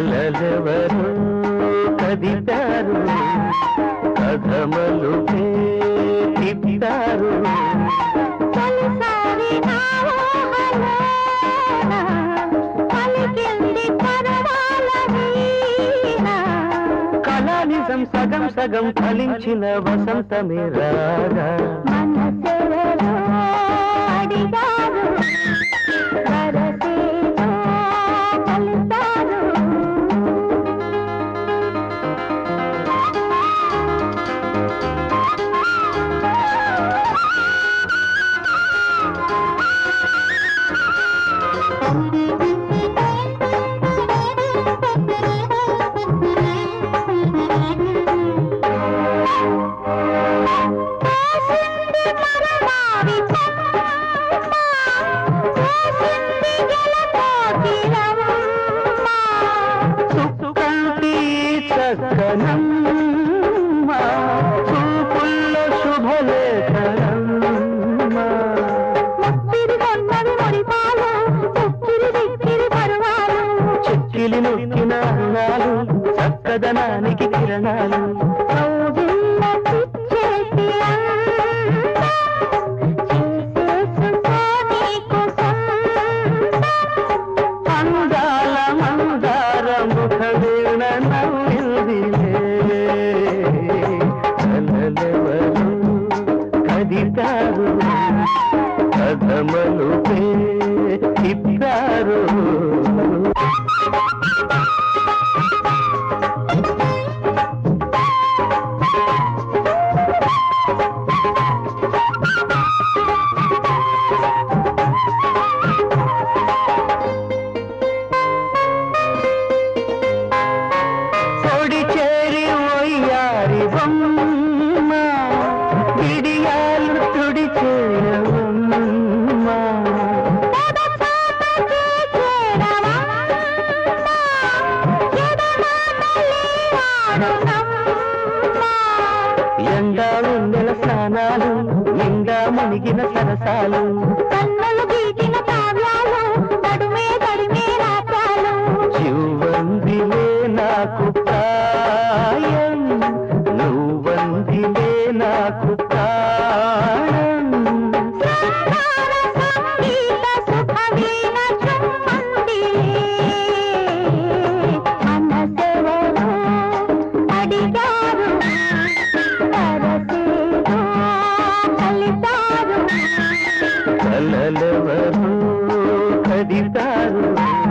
కలలెవరు కదితారు కథమలు తిప్పారు తొలిసారి నా ఊహలోన పలికింది పరవాల వీణ. కళా నిజం సగం సగం ఫలించిన వసంతమే రాగా మనసెవరో అడిగారు వరసేదో కలిసారు చేసింది మరమావి చెమ్మ, చేసింది గెలపోతిరమ్మ. సుక్కంటి చక్కనమ్మ చూపుల్లో శుభలేఖనమ్మ ముప్పిరి కొన్నవి మురిపాలు, ఉక్కిరి బిక్కిరి పరువాలు. చిక్కిలి నొక్కిన అన్నాలు చక్కదనానికి కిరణాలు కౌగిళ్ళ చిచ్చేటి అందం, చేసేసుకో నీకు సొంతం. అందాల మందార ముఖవీణ నవ్విందిలే కలలెవరు కదితారు కథమలు తిప్పారు పొడి చేరి ఒయ్యారి బొమ్మ బిడియాలు తుడి చేయవమ్మ ఎండా వెన్నెల స్నానాలు నిండా మునిగిన సరసాలు కన్నులు గీటిన కావ్యాలు నడుమే తడిమే రాత్రాలు చివ్వందిలే నాకు ప్రాయం నువ్వందిలే నాకు ప్రాణం శృంగార సంగీత సుఖవీణ చుమ్మంది మనసెవరో అడిగారు వరసేదో కలిసారు కలలెవరు కదితారు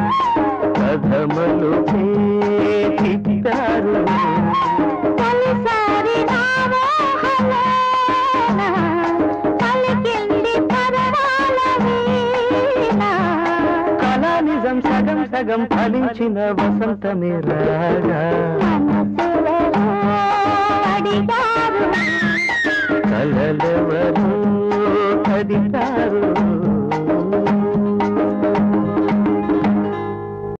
కథమలు తిప్పారు తొలిసారి నా మోహలోన పలికింది పరవాల వీణ. కళా నిజం సగం సగం ఫలించిన వసంతమే రాగా